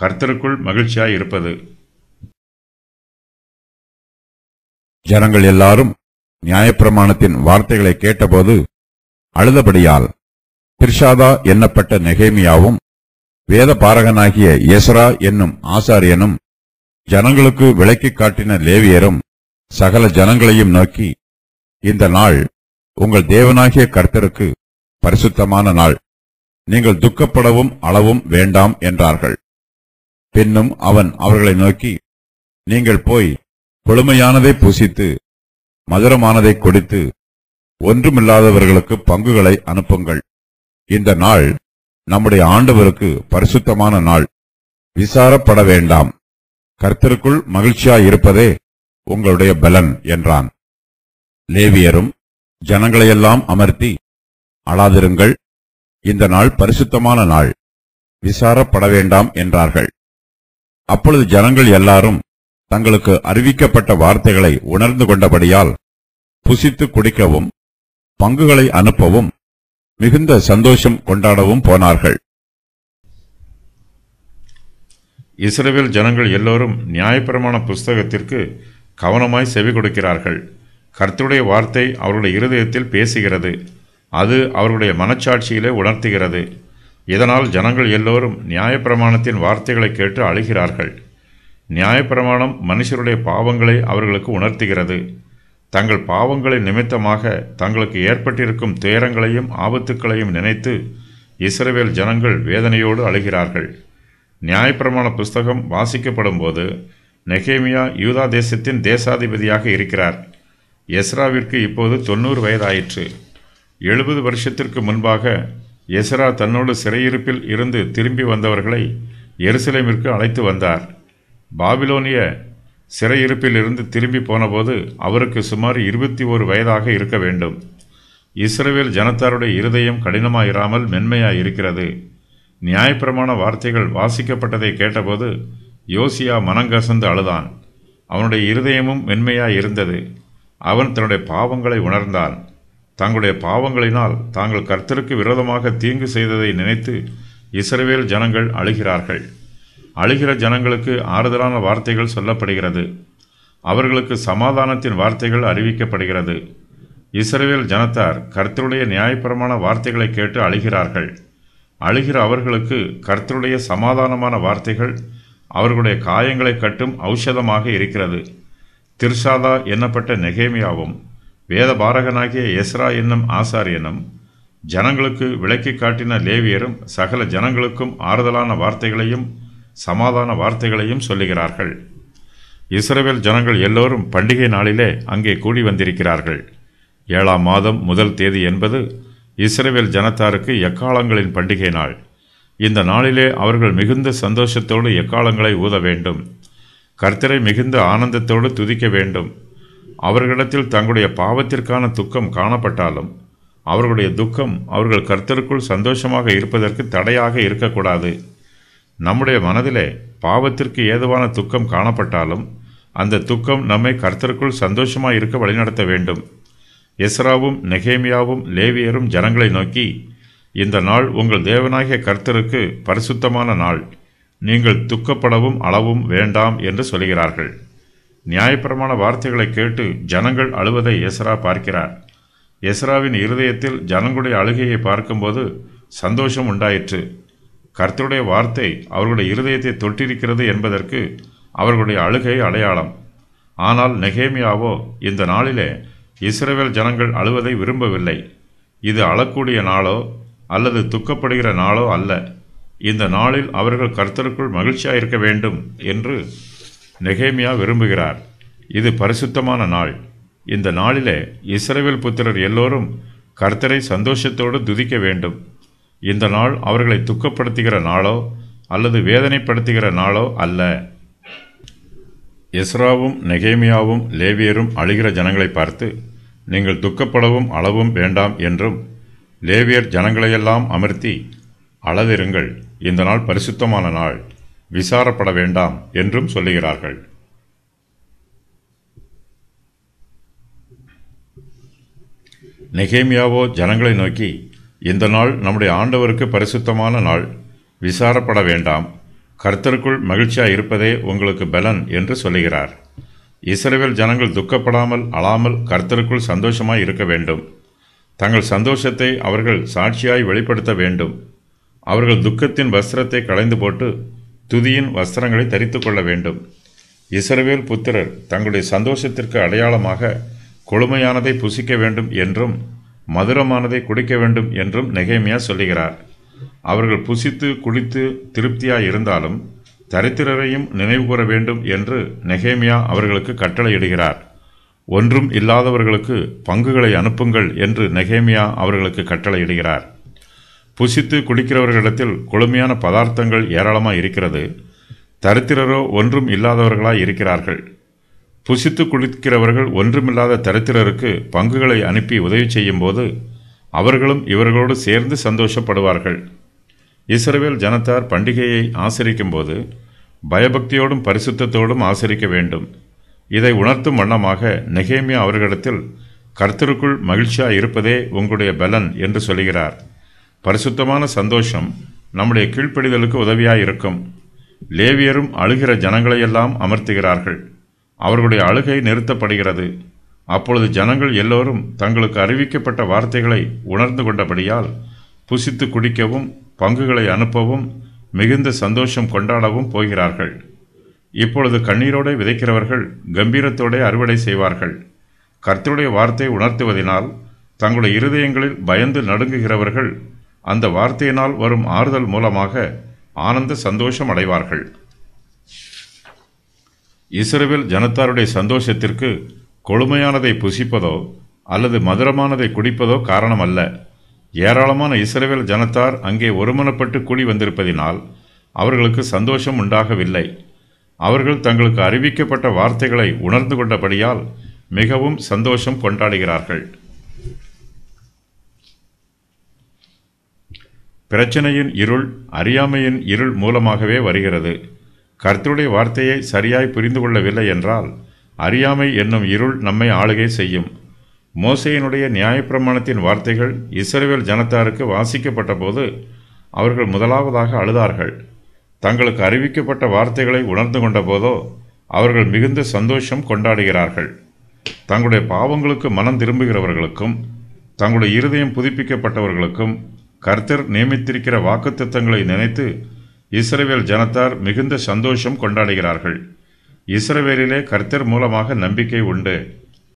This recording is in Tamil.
கர்த்தருக்குள் மகிழ்ச்சியாய் இருப்பது ஜனங்கள் எல்லாரும் நியாயப்பிரமாணத்தின் வார்த்தைகளை கேட்டபோது அழுதபடியால் திர்ஷாதா என்னப்பட்ட நெகேமியாவும் வேத பாரகனாகிய எஸ்ரா என்னும் ஆசாரியனும் ஜனங்களுக்கு விளக்கிக் காட்டின லேவியரும் சகல ஜனங்களையும் நோக்கி இந்த நாள் உங்கள் தேவனாகிய கர்த்தருக்கு பரிசுத்தமான நாள் நீங்கள் துக்கப்படவும் அளவும் வேண்டாம் என்றார்கள் பின்னும் அவன் அவர்களை நோக்கி நீங்கள் போய் கொழுமையானதை புசித்து மதுரமானதை கொடுத்து ஒன்றுமில்லாதவர்களுக்கு பங்குகளை அனுப்புங்கள் இந்த நாள் நம்முடைய ஆண்டவருக்கு பரிசுத்தமான நாள் விசாரப்பட வேண்டாம் கர்த்தருக்குள் மகிழ்ச்சியாயிருப்பதே உங்களுடைய பலன் என்றான் லேவியரும் ஜனங்களையெல்லாம் அமர்த்தி அழாதிருங்கள் இந்த நாள் பரிசுத்தமான நாள் விசாரப்பட வேண்டாம் என்றார்கள் அப்பொழுது ஜனங்கள் எல்லாரும் தங்களுக்கு அறிவிக்கப்பட்ட வார்த்தைகளை உணர்ந்து கொண்டபடியால் புசித்து குடிக்கவும் பங்குகளை அனுப்பவும் மிகுந்த சந்தோஷம் கொண்டாடவும் போனார்கள் இஸ்ரவேல் ஜனங்கள் எல்லோரும் நியாயப்பிரமாண புஸ்தகத்திற்கு கவனமாய் செவி கொடுக்கிறார்கள் கர்த்தருடைய வார்த்தை அவர்களுடைய இருதயத்தில் பேசுகிறது அது அவர்களுடைய மனச்சாட்சியிலே உணர்த்துகிறது இதனால் ஜனங்கள் எல்லோரும் நியாயப்பிரமாணத்தின் வார்த்தைகளை கேட்டு அழுகிறார்கள் நியாயப்பிரமாணம் மனுஷருடைய பாவங்களை அவர்களுக்கு உணர்த்துகிறது தங்கள் பாவங்களின் நிமித்தமாக தங்களுக்கு ஏற்பட்டிருக்கும் துயரங்களையும் ஆபத்துக்களையும் நினைத்து இஸ்ரவேல் ஜனங்கள் வேதனையோடு அழுகிறார்கள் நியாயப்பிரமாண புஸ்தகம் வாசிக்கப்படும் போது நெகேமியா யூதா தேசத்தின் தேசாதிபதியாக இருக்கிறார் எஸ்ராவிற்கு இப்போது தொண்ணூறு வயதாயிற்று எழுபது வருஷத்திற்கு முன்பாக எஸ்ரா தன்னோடு சிறையிருப்பில் இருந்து திரும்பி வந்தவர்களை எருசலேமிற்கு அழைத்து வந்தார் பாபிலோனிய சிறையிருப்பில் இருந்து திரும்பி போனபோது அவருக்கு சுமார் இருபத்தி ஒரு வயதாக இருக்க வேண்டும் இஸ்ரவேல் ஜனத்தாருடைய இருதயம் கடினமாயிராமல் மென்மையாய் இருக்கிறது நியாயப்பிரமாண வார்த்தைகள் வாசிக்கப்பட்டதை கேட்டபோது யோசியா மனங்கசந்து அழுதான் அவனுடைய இருதயமும் மென்மையாய் இருந்தது அவன் தன்னுடைய பாவங்களை உணர்ந்தான் தங்களுடைய பாவங்களினால் தாங்கள் கர்த்தருக்கு விரோதமாக தீங்கு செய்ததை நினைத்து இஸ்ரவேல் ஜனங்கள் அழுகிறார்கள் அழுகிற ஜனங்களுக்கு ஆறுதலான வார்த்தைகள் சொல்லப்படுகிறது அவர்களுக்கு சமாதானத்தின் வார்த்தைகள் அறிவிக்கப்படுகிறது இஸ்ரவேல் ஜனத்தார் கர்த்தருடைய நியாயப்பிரமாண வார்த்தைகளை கேட்டு அழுகிறார்கள் அழுகிற அவர்களுக்கு கர்த்தருடைய சமாதானமான வார்த்தைகள் அவர்களுடைய காயங்களை கட்டும் ஔஷதமாக இருக்கிறது திர்ஷாதா என்னப்பட்ட நெகேமியாவும் வேத பாரகனாகிய எஸ்ரா என்னும் ஆசாரியனும் ஜனங்களுக்கு விளக்கி காட்டின லேவியரும் சகல ஜனங்களுக்கும் ஆறுதலான வார்த்தைகளையும் சமாதான வார்த்தைகளையும் சொல்லுகிறார்கள் இஸ்ரவேல் ஜனங்கள் எல்லோரும் பண்டிகை நாளிலே அங்கே கூடி வந்திருக்கிறார்கள் ஏழாம் மாதம் முதல் தேதி என்பது இஸ்ரவேல் ஜனத்தாருக்கு எக்காலங்களின் பண்டிகை நாள் இந்த நாளிலே அவர்கள் மிகுந்த சந்தோஷத்தோடு எக்காலங்களை ஊத வேண்டும் கர்த்தரை மிகுந்த ஆனந்தத்தோடு துதிக்க வேண்டும் அவர்களிடத்தில் தங்களுடைய பாவத்திற்கான துக்கம் காணப்பட்டாலும் அவர்களுடைய துக்கம் அவர்கள் கர்த்தருக்குள் சந்தோஷமாக இருப்பதற்கு தடையாக இருக்கக்கூடாது நம்முடைய மனதிலே பாவத்திற்கு ஏதுவான துக்கம் காணப்பட்டாலும் அந்த துக்கம் நம்மை கர்த்தருக்குள் சந்தோஷமாக இருக்க வழிநடத்த வேண்டும் எஸ்ராவும் நெகேமியாவும் லேவியரும் ஜனங்களை நோக்கி இந்த நாள் உங்கள் தேவனாகிய கர்த்தருக்கு பரிசுத்தமான நாள் நீங்கள் துக்கப்படவும் அளவும் வேண்டாம் என்று சொல்கிறார்கள் நியாயப்பிரமாண வார்த்தைகளை கேட்டு ஜனங்கள் அழுவதை எஸ்ரா பார்க்கிறார் எஸ்ராவின் இருதயத்தில் ஜனங்களுடைய அழுகையை பார்க்கும்போது சந்தோஷம் உண்டாயிற்று கர்த்தருடைய வார்த்தை அவர்களுடைய இருதயத்தை தொட்டிருக்கிறது என்பதற்கு அவர்களுடைய அழுகை அடையாளம் ஆனால் நெகேமியாவோ இந்த நாளிலே இஸ்ரவேல் ஜனங்கள் அழுவதை விரும்பவில்லை இது அழக்கூடிய நாளோ அல்லது துக்கப்படுகிற நாளோ அல்ல இந்த நாளில் அவர்கள் கர்த்தருக்குள் மகிழ்ச்சியாக இருக்க வேண்டும் என்று நெகேமியா விரும்புகிறார் இது பரிசுத்தமான நாள் இந்த நாளிலே இஸ்ரவேல் புத்திரர் எல்லோரும் கர்த்தரை சந்தோஷத்தோடு துதிக்க வேண்டும் இந்த நாள் அவர்களை துக்கப்படுத்துகிற நாளோ அல்லது வேதனைப்படுத்துகிற நாளோ அல்ல எஸ்ராவும் நெகேமியாவும் லேவியரும் அழுகிற ஜனங்களை பார்த்து நீங்கள் துக்கப்படவும் அளவும் வேண்டாம் என்றும் லேவியர் ஜனங்களையெல்லாம் அமர்த்தி அளவிருங்கள் இந்த நாள் பரிசுத்தமான நாள் விசாரப்பட வேண்டாம் என்றும் சொல்லுகிறார்கள் நெகேமியாவோ ஜனங்களை நோக்கி இந்த நாள் நம்முடைய ஆண்டவருக்கு பரிசுத்தமான நாள் விசாரப்பட வேண்டாம் கர்த்தருக்குள் மகிழ்ச்சியா இருப்பதே உங்களுக்கு பலன் என்று சொல்லுகிறார் இஸ்ரவேல் ஜனங்கள் துக்கப்படாமல் அழாமல் கர்த்தருக்குள் சந்தோஷமாய் இருக்க வேண்டும் தங்கள் சந்தோஷத்தை அவர்கள் சாட்சியாய் வெளிப்படுத்த வேண்டும் அவர்கள் துக்கத்தின் வஸ்திரத்தை களைந்து போட்டு துதியின் வஸ்திரங்களை தரித்துக் கொள்ள வேண்டும் இஸ்ரவேல் புத்திரர் தங்களுடைய சந்தோஷத்திற்கு அடையாளமாக கொழுமையானதை புசிக்க வேண்டும் என்றும் மதுரமானதை குடிக்க வேண்டும் என்றும் நெகேமியா சொல்லுகிறார் அவர்கள் புசித்து குடித்து திருப்தியாய் இருந்தாலும் தரித்திரரையும் நினைவு கூற வேண்டும் என்று நெகேமியா அவர்களுக்கு கட்டளையிடுகிறார் ஒன்றும் இல்லாதவர்களுக்கு பங்குகளை அனுப்புங்கள் என்று நெகேமியா அவர்களுக்கு கட்டளையிடுகிறார் புசித்து குடிக்கிறவர்களிடத்தில் கொழுமையான பதார்த்தங்கள் ஏராளமாக இருக்கிறது தரித்திரரோ ஒன்றும் இல்லாதவர்களாய் இருக்கிறார்கள் புசித்து குடிக்கிறவர்கள் ஒன்றுமில்லாத தரித்திரருக்கு பங்குகளை அனுப்பி உதவி செய்யும் போது அவர்களும் இவர்களோடு சேர்ந்து சந்தோஷப்படுவார்கள் இஸ்ரவேல் ஜனத்தார் பண்டிகையை ஆசரிக்கும் போது பயபக்தியோடும் பரிசுத்தத்தோடும் ஆசரிக்க வேண்டும் இதை உணர்த்தும் வண்ணமாக நெகேமியா அவர்களிடத்தில் கர்த்தருக்குள் மகிழ்ச்சியா இருப்பதே உங்களுடைய பலன் என்று சொல்கிறார் பரிசுத்தமான சந்தோஷம் நம்முடைய கீழ்ப்படிதலுக்கு உதவியாய் இருக்கும் லேவியரும் அழுகிற ஜனங்களையெல்லாம் அமர்த்துகிறார்கள் அவர்களுடைய அழுகை நிறுத்தப்படுகிறது அப்பொழுது ஜனங்கள் எல்லோரும் தங்களுக்கு அறிவிக்கப்பட்ட வார்த்தைகளை உணர்ந்து கொண்டபடியால் புசித்து குடிக்கவும் பங்குகளை அனுப்பவும் மிகுந்த சந்தோஷம் கொண்டாடவும் போகிறார்கள் இப்பொழுது கண்ணீரோடு விதைக்கிறவர்கள் கம்பீரத்தோടെ அறுவடை செய்வார்கள் கர்த்தருடைய வார்த்தை உணர்த்துவதினால் தங்களுடைய இருதயங்களில் பயந்து நடுங்குகிறவர்கள் அந்த வார்த்தையினால் வரும் ஆறுதல் மூலமாக ஆனந்த சந்தோஷம் அடைவார்கள் இஸ்ரவேல் ஜனத்தாருடைய சந்தோஷத்திற்கு கொழுமையானதை புசிப்பதோ அல்லது மதுரமானதை குடிப்பதோ காரணமல்ல ஏராளமான இஸ்ரவேல் ஜனத்தார் அங்கே ஒருமனப்பட்டு கூடி வந்திருப்பதினால் அவர்களுக்கு சந்தோஷம் உண்டாகவில்லை அவர்கள் தங்களுக்கு அறிவிக்கப்பட்ட வார்த்தைகளை உணர்ந்து கொண்டபடியால் மிகவும் சந்தோஷம் கொண்டாடுகிறார்கள் பிரச்சனையின் இருள் அறியாமையின் இருள் மூலமாகவே வருகிறது கர்த்தருடைய வார்த்தையை சரியாய் புரிந்து கொள்ளவில்லை என்றால் அறியாமை என்னும் இருள் நம்மை ஆளுகை செய்யும் மோசையினுடைய நியாயப்பிரமாணத்தின் வார்த்தைகள் இஸ்ரவேல் ஜனத்தாருக்கு வாசிக்கப்பட்ட போது அவர்கள் முதலாவதாக அழுதார்கள் தங்களுக்கு அறிவிக்கப்பட்ட வார்த்தைகளை உணர்ந்து கொண்ட போதோ அவர்கள் மிகுந்த சந்தோஷம் கொண்டாடுகிறார்கள் தங்களுடைய பாவங்களுக்கு மனம் திரும்புகிறவர்களுக்கும் தங்களுடைய இருதயம் புதுப்பிக்கப்பட்டவர்களுக்கும் கர்த்தர் நியமித்திருக்கிற வாக்குத்தத்தங்களை நினைத்து இஸ்ரவேல் ஜனத்தார் மிகுந்த சந்தோஷம் கொண்டாடுகிறார்கள் இஸ்ரவேலிலே கர்த்தர் மூலமாக நம்பிக்கை உண்டு